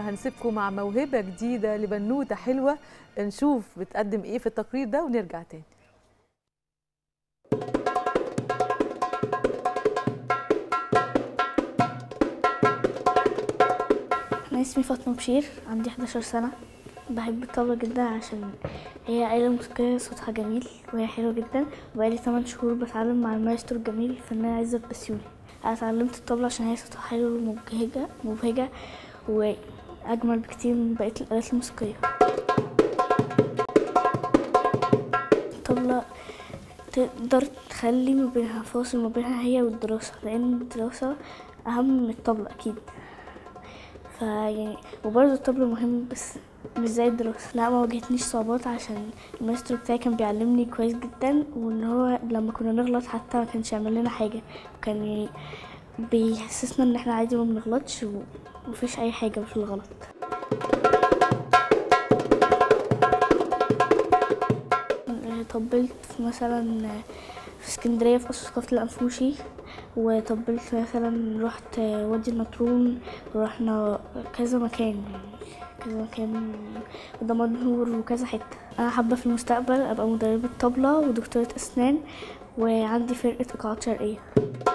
هنسيبكم مع موهبة جديدة لبنوتة حلوة نشوف بتقدم ايه في التقرير ده ونرجع تاني أنا اسمي فاطمة بشير عندي 11 سنة بحب الطبلة جدا عشان هي آلة موسيقية صوتها جميل وهي حلوة جدا وبقالي 8 شهور بتعلم مع المايسترو الجميل الفنان عزت بسيوني أنا اتعلمت الطبلة عشان هي صوتها حلو ومبهجة مبهجة وأجمل بكتير من بقية الآلات الموسيقية الطبلة تقدر تخلي ما بينها فاصل ما بينها هي والدراسة لأن الدراسة أهم من الطبلة أكيد فيعني وبرضه الطبل مهم بس مش زي الدراسة لا ما واجهتنيش صعوبات عشان الماسترو بتاعي كان بيعلمني كويس جدا وان هو لما كنا نغلط حتى ما كانش يعمل لنا حاجة كان يعني بيحسسنا ان احنا عادي ما بنغلطش ومفيش اي حاجة في الغلط طبلت في مثلا في اسكندرية في قصر ثقافة الأنفوشي وطبلت مثلا رحت وادي النطرون ورحنا كذا مكان كذا مكان ودمنهور وكذا حتة أنا حابة في المستقبل أبقى مدربة طبلة ودكتورة أسنان وعندي فرقة إيقاعات شرقية